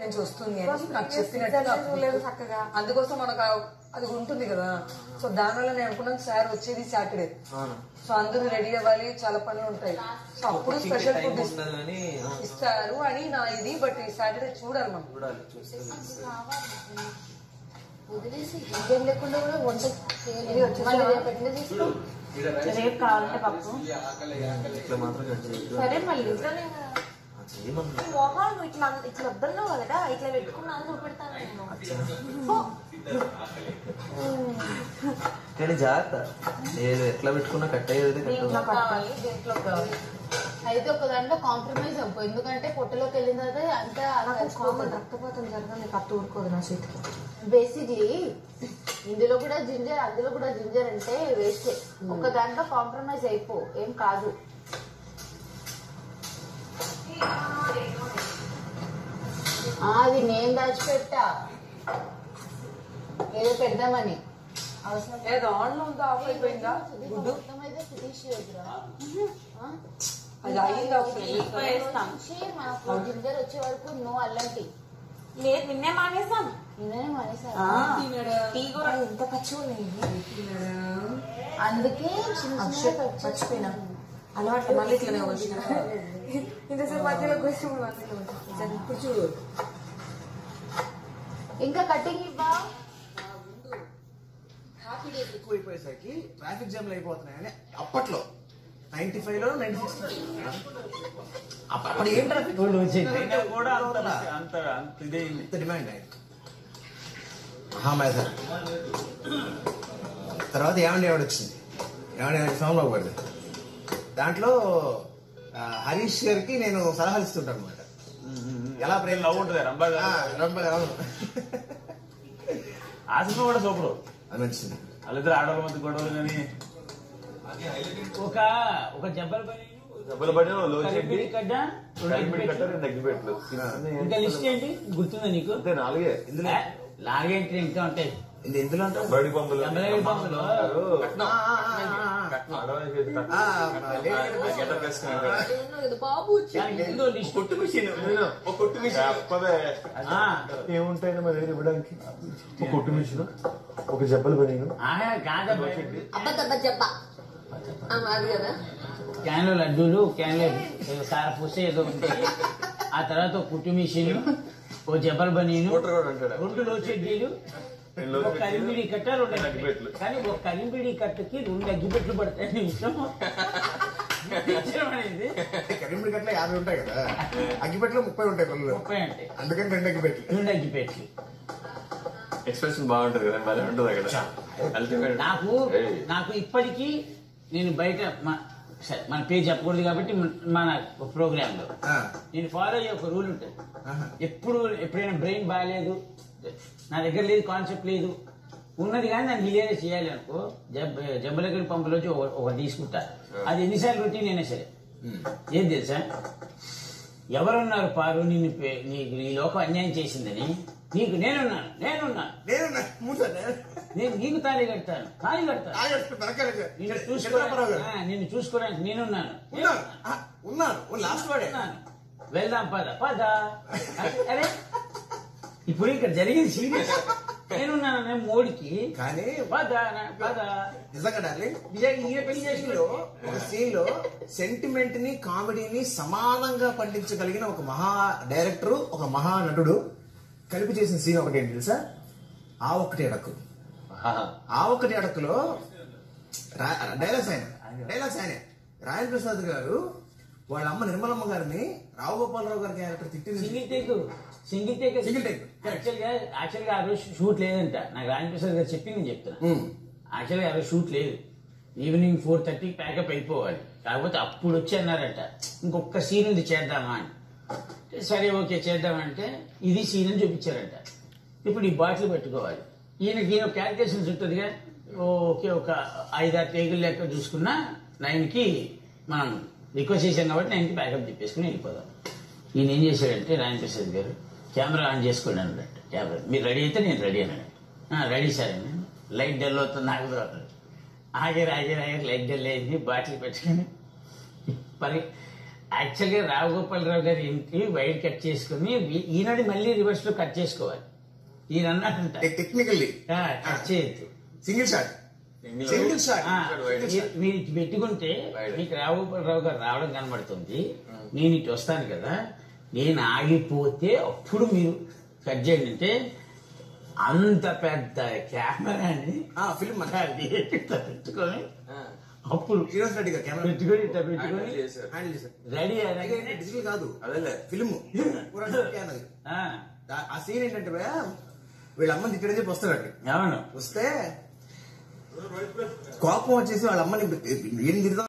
నుంచి వస్తుంది అని నాకు లేదు చెప్పినట్టు చక్కగా అందుకోసం మనకు ఆ- అది ఉంటుంది కదా సో దానివల్ల నేను అనుకున్నాను సార్ వచ్చేది సాటర్డే సో అందరూ రెడీ అవ్వాలి చాలా పనులు ఉంటాయి సో అప్పుడు స్పెషల్ ఫుడ్ ఉండదని ఇస్తారు అని నా ఇది బట్ ఈ సాటర్డే చూడాలి మనం చూడాలి చూస్తే వదిలేసి ఇంకేం లేకుండా కూడా వంట చేయలేదు మళ్ళీ రేపు ఎట్లా తీసుకో రేపు కావాలంటే పప్పు ఇట్లా మాత్రం కట్ చేయొద్దు. సరే మళ్ళీ ఆ, చేయమన్నా మొహం నువ్వు ఇట్లా ఇట్లా వద్దన్నావు కదా ఇట్లా పెట్టుకున్నాను చూపెడతాను నేను కానీ జాగ్రత్త ఏది ఎట్లా పెట్టుకున్నా కట్ అయ్యేది కట్ దీంట్లో కావాలి దీంట్లో కావాలి అయితే ఒక దాంట్లో కాంప్రమైజ్ అవ్వు ఎందుకంటే పొట్టలోకి వెళ్ళిన తర్వాత అంతా కామన్ రక్తపాతం జరగాలి నీకు అత్త ఊరుకోదు నా చేతికి బేసిక్లీ ఇందులో కూడా జింజర్ అందులో కూడా జింజర్ అంటే వేస్టే ఒక దాంట్లో కాంప్రమైజ్ అయిపో ఏం కాదు ఆ, అది నేను దాచిపెట్టా ఏదో పెడదామని అవసరం ఏదో ఆన్లో ఉందా ఆఫ్ అయిపోయిందా గుడ్డు మొత్తమైతే ఫినిష్ చేయొద్దురా. ఆ? అది అయిందా ఒకసారి వేస్తాం నుంచి మనకు జింజర్ వచ్చే వరకు నో అల్లంటి లేదు నిన్నే మానేసాం నిన్ననే మానేసారు టీ కూడా ఎంత పచ్చి ఉన్నాయి అందుకే చిన్న చిన్న మర్చిపోయినా అలవాట్లు మళ్ళీ ఇట్లనే వచ్చిన ఇంతసేపు మధ్యలో కూర్చొని మధ్యలో వచ్చిన ఇప్పుడు చూడు ఇంకా కటింగ్ ఇవ్వా హ్యాపీ డేస్ ఎక్కువైపోయేసరికి ట్రాఫిక్ జామ్లు అయిపోతున్నాయని అప్పట్లో నైన్టీ ఫైవ్ లో నైన్టీ సిక్స్ అప్పుడు ఏం ట్రాఫిక్ అయినా కూడా అంత అంత అంత ఇదే ఇంత డిమాండ్ ఆయన మహామేధ తర్వాత ఏమండి ఎవడు వచ్చింది ఏమండి సోమబాబు గారు దాంట్లో ఆ, హరీష్ గారికి నేను సలహాలు ఇస్తుంటాను అనమాట ఎలా ప్రేమ లవ్ ఉంటుంది రంభా గారు. రంభ అవును ఆ సినిమా కూడా సూపర్ అది మంచిది వాళ్ళిద్దరు ఆడవాళ్ళ మధ్య గొడవలు కానీ ఒక ఒక జబ్బల పని దెబ్బలు పడి లో కలిపి కడ్డ రెండు కలిపి ఎగ్గు కట్టారు రెండు అగ్గిపెట్లు ఇంకా లిస్ట్ ఏంటి గుర్తుందా నీకు అంతే నాలుగే ఇందులో ఆ, లాగేంటి ఇంకా ఉంటాయి ఇది ఎందులో అంటే బడి పంపులు ఎమ్మెల్యే పంపులు. ఆ, లేదు. గెటప్ వేసుకున్నాడు బాబు దానికి ముందు లిస్ట్ కొట్టు మిషన్ ఒక కొట్టు మిషన్ చెప్పదే ఆ, ఏముంటాయి మన దగ్గర ఇవ్వడానికి ఒక కొట్టు మిషన్ ఒక జబ్బలు పని ఆహా, కాదబ్బా. అబ్బా చెప్పా అది కదా క్యాన్లో లడ్డూలు క్యాన్లో ఏదో కారపూస ఏదో ఉంటాయి ఆ తర్వాత ఒక కుట్టు మిషన్ ఓ జబల్ బనీను మోటార్ కూడా అంటాడు రెండు లో చెడ్డీలు రెండు లో ఒక చెడ్డీలు, కలింబిడి కట్ట రెండు రెండు అగ్గిపెట్లు అగ్గిపెట్లు. కానీ ఒక కలింబిడి కట్టకి రెండు అగ్గిపెట్లు పడతాయి నిమిషం నిమిషం అనేది కరీంనగర్ గట్ల యాభై ఉంటాయి కదా అగ్గిపెట్టలో ముప్పై ఉంటాయి పనులు ముప్పై అంటే అందుకని రెండు అగ్గిపెట్లు రెండు అగ్గిపెట్లు ఎక్స్ప్రెషన్ బాగుంటది కదా భలే ఉంటుంది అక్కడ అల్టిమేట్ నాకు నాకు ఇప్పటికీ నేను బయట మా- సరే, మన పేరు చెప్పకూడదు కాబట్టి మన- మన ప్రోగ్రామ్ లో ఆ, నేను ఫాలో అయ్యే ఒక రూల్ ఉంటుంది ఆహా. ఎప్పుడు ఎప్పుడైనా బ్రెయిన్ బాగాలేదు నా దగ్గర లేదు కాన్సెప్ట్ లేదు ఉన్నది కానీ దాన్ని మిలియనే చేయాలి అనుకో జబ్ జబ్బలగడి పంపులోంచి ఒక- ఒకటి తీసుకుంటా అది ఎన్నిసార్లు రొటీన్ అయినా సరే ఏం తెలుసా ఎవరున్నారు పారు నిన్ను పే- నీకు ఈ లోకం అన్యాయం చేసిందని నీకు నేనున్నాను నేనున్నాను నేను నా- మూడు సార్, నేను- నేను నీకు తాళి కడతాను తాళి కడతాను ఆగస్టు పరకాయలు. నిన్ను చంద్రబాబు చూసుకోవడానికి గారు. ఆ, నిన్ను చూసుకోవడానికి నేనున్నాను ఉన్నాను ఆ, ఉన్నాను ఓ లాస్ట్ వాడే ఉన్నాను. వెళ్దాం పద పద అరే ఇప్పుడు ఇక్కడ జరిగింది సీరియస్ నేనున్నాను నేను మోడీకి కానీ పద నా- పద నిజంగా డార్లింగ్ నిజంగా ఈయన పెళ్లి సీన్ చేసుకుని లో ఒక సీన్ లో సెంటిమెంట్ ని కామెడీని సమానంగా పండించగలిగిన ఒక మహా డైరెక్టర్ ఒక మహా నటుడు కలిపి చేసిన సీన్ ఒకటి ఏంటి తెలుసా ఆ ఒక్కటి అడక్కు ఆ ఒక్కటి అడక్కులో రా- డైలాగ్స్ ఆయన డైలాగ్స్ ఆయన రాయల్ ప్రసాద్ గారు వాళ్ళ అమ్మ నిర్మలమ్మ గారిని రావు గోపాలరావు గారి క్యారెక్టర్ తిట్టింది single take single take Single take. Actual గా యాక్చువల్ గా ఆ రోజు షూట్ లేదంట నాకు రాజప్రసాద్ గారు చెప్పింది నేను చెప్తున్నా ఉమ్. యాక్చువల్గా ఆ రోజు షూట్ లేదు ఈవినింగ్ ఫోర్ థర్టీ ప్యాకప్ అయిపోవాలి కాకపోతే అప్పుడు వచ్చి అన్నారంట ఇంకొక సీన్ ఉంది చేద్దామా అని సరే ఓకే చేద్దామంటే ఇది సీన్ అని చూపించారంట ఇప్పుడు ఈ బాటిల్ పెట్టుకోవాలి ఈయనకి ఈయన క్యాల్కులేషన్స్ ఉంటుందిగా ఓకే ఒక ఐదారు టేగులు లెక్క చూసుకున్నా నైన్కి మనం రిక్వెస్ట్ చేశాం కాబట్టి నైన్కి ప్యాకప్ చెప్పేసుకుని వెళ్ళిపోదాం ఈయన ఏం చేశాడంటే రాయన్ ప్రసాద్ గారు కెమెరా ఆన్ చేసుకోండి అన్నట్టు కెమెరా మీరు రెడీ అయితే నేను రెడీ అన్నాడు రెడీ సార్ అని లైట్ డల్ అవుతుంది ఆగుదు అన్నాడు ఆగారు ఆగారు ఆగారు లైట్ డల్ అయింది బాటిల్ పెట్టుకుని పరి యాక్చువల్గా రావుగోపాలరావు గారి ఇంటి వైర్ కట్ చేసుకుని ఈ- ఈనాడు మళ్ళీ రివర్స్ లో కట్ చేసుకోవాలి ఈయన అన్నట్టుంట టెక్నికల్లీ ఆ, కట్ చేయొద్దు సింగిల్ షాట్ సింగిల్ షాట్ ఆ, మీరు- మీరు ఇటు పెట్టుకుంటే మీకు రావుగోపాలరావు గారు రావడం కనబడుతుంది నేను ఇటు వస్తాను కదా నేను ఆగిపోతే అప్పుడు మీరు కట్ చేయండి అంటే అంత పెద్ద కెమెరాని ఫిల్మ్ అది ఇట్లా పెట్టుకొని అప్పుడు శ్రీనివాస్ రెడ్డి గారు కెమెరా పెట్టుకొని ఇట్లా పెట్టుకొని చేశారు హ్యాండిల్ చేశారు రెడీ అలాగే డిజిటల్ కాదు అదేలే ఫిల్మ్ ఆ సీన్ ఏంటంటే భయ్యా, వీళ్ళ అమ్మని తిట్టడం చెప్పి వస్తాడు అవును వస్తే కోపం వచ్చేసి వాళ్ళ అమ్మని ఏం తిడతాం